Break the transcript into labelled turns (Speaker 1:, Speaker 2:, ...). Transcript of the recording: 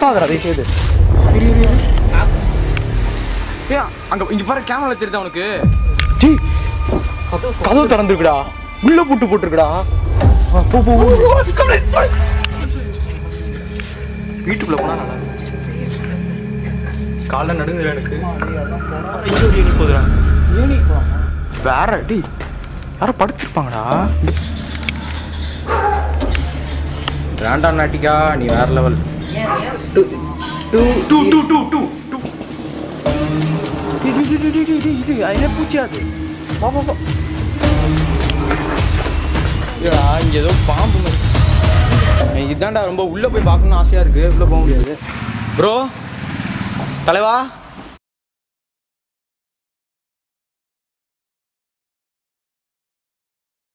Speaker 1: போகாதடா தயவு செய்து இரு, இரு, இரு.
Speaker 2: ஏய் அங்க இங்க பாரு கேமரா தெரியுதா உனக்கு
Speaker 1: டேய் கதவு திறந்துருக்குடா உள்ள பூட்டு போட்டுருக்குடா ஆ, போ போ போ.
Speaker 2: வீட்டுக்குள்ள போனா நல்லா இருக்கும். காலைல நடுங்குற எனக்கு ஐயோ ஏணி போதுடா வேற டேய் யார படுத்திருப்பாங்கடா வேண்டாம் நாட்டிக்கா நீ வேற லெவல் டூ டூ டூ டூ டூ டூ டூ இது என்ன பூச்சி அது வா வா வா ஏடா இங்க ஏதோ பாம்பு மாதிரி எனக்கு இதான்டா ரொம்ப உள்ள போய் பார்க்கணும்னு ஆசையா இருக்கு உள்ள போக முடியாது ப்ரோ தலைவா